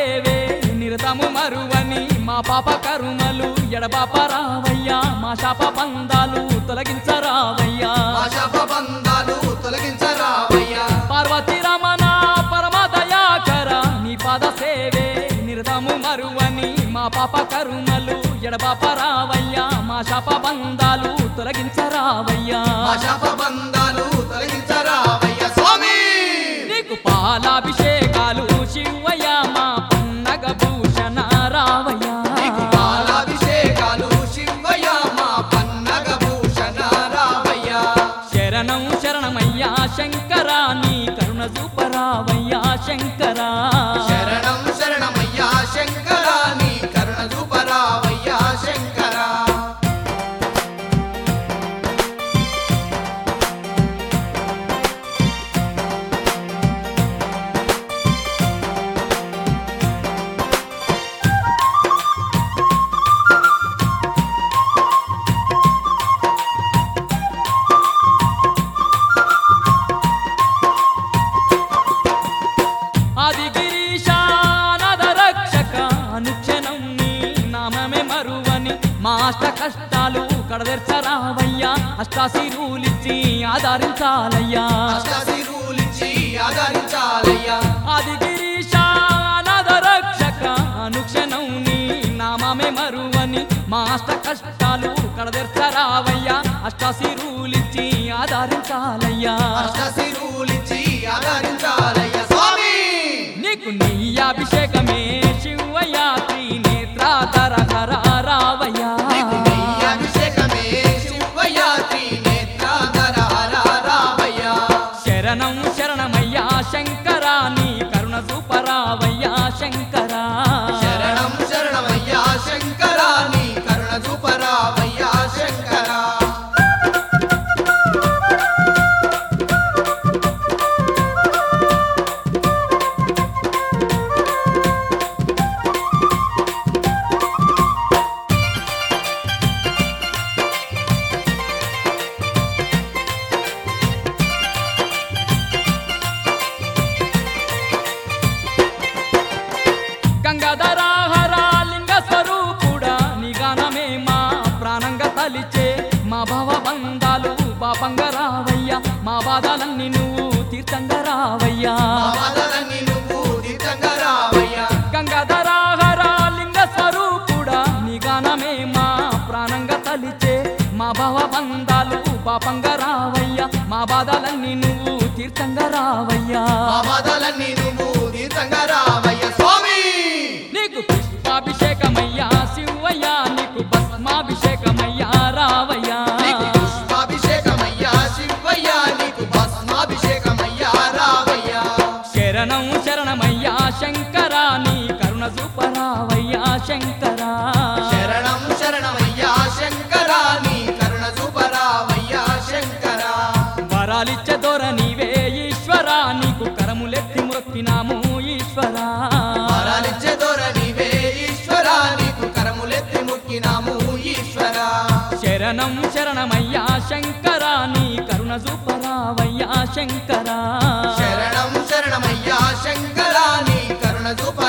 సేవే నిరతము మరువని మా పాప కరుమలు ఎడబాప రావయ్యా మా శాప బంధాలు తొలగించరావయ్యా మా శాప బంధాలు తొలగించరావయ్యా పార్వతి రమణ పరమ దయాకర నీ పాద సేవే నిరతము మరువని మా పాప కరుమలు ఎడబాప రావయ్యా మా శాప బంధాలు తొలగించరావయ్యా మా శాప బంధాలు తొలగించరావయ్యా స్వామి నీకు పాలాభిషేకాలు శివయ్య మా పన్నగ భూషణ రావయ్యా నీకు పాలాభిషేకాలు శివయ్య మా పన్నగ భూషణ రావయ్యా శరణం శరణమయ్యా శంకరా నీ కరుణ చూపరావయ్యా శంకరా శరణం శరణమయ్యా శంకర నీ కరుణ చూపరావయ్యా శంకర ఆది గిరీశానద రక్షక అనుక్షణం నీ నామమే మరువని మా అష్ట కష్టాలు కడదెర్చరావయ్యా అష్టాశిరులిచ్చి ఆధారించాలయ్యా అష్టశిరులిచ్చి ఆదరించాలయ్యా ఆది గిరీశానద రక్షక అనుక్షణం నీ నామమే మరువని మా అష్ట కష్టాలు కడదెర్చరావయ్యా అష్టాశిరులిచ్చి ఆధారించాలయ్యా అష్టశిరులిచ్చి ఆదరించాలయ్యా స్వామి నీకు నీ అభిషేకమే శివయ్య త్రినేత్రాధర హర రావయ్యా నీకు నీ అభిషేకమే శివయ్య త్రినేత్రాధర హర రావయ్యా శరణం శరణమయ్యా శంకరా నీ కరుణ సూపరావయ్యా శంకరా శరణం శరణమయ్యా శంకర నీ కరుణ చూపరావయ్యా శంకర గంగాధరాహర లింగ స్వరూపుడా నీ గానమే మా ప్రాణంగా తలిచే మా భవ బంధాలు పాపంగా రావయ్యా మా బాధలన్నీ నువ్వు తీర్థంగా రావయ్యా మా బాధలన్నీ నువ్వు తీర్థంగా రావయ్యా గంగాధరాహర లింగ స్వరూపుడా నీ గానమే మా ప్రాణంగా తలిచే మా భవ బంధాలు పాపంగా రావయ్యా మా బాధలన్నీ నువ్వు తీర్థంగా రావయ్యా మా బాధలన్నీ నువ్వు తీర్థంగా రావయ్యా స్వామి నీకు పుష్పాభిషేకమయ్యా శివయ్యా నీకు భస్మాభిషేకమయ్యా రావయ్యా నీకు పుష్పాభిషేకమయ్యా శివయ్య నీకు భస్మాభిషేకమయ్యా రావయ్యా శరణం శరణమయ్యా శంకరా నీ కరుణ సూపరావయ్యా శంకరా శరణం శరణమయ్యా శంకర నీ కరుణ చూపరావయ్యా శంకర వరాలిచ్చే దొర నీవే ఈశ్వరా నీకు కరములెత్తి మొక్కినాము ఈశ్వరా వరాలిచ్చే దొర నీవే ఈశ్వర నీకు కరములెత్తి ముక్కినాము ఈశ్వర శరణం శరణమయ్యా శంకరా నీ కరుణ సూపరావయ్యా శంకరా శరణం శరణమయ్యా శంకర నీ కరుణ చూప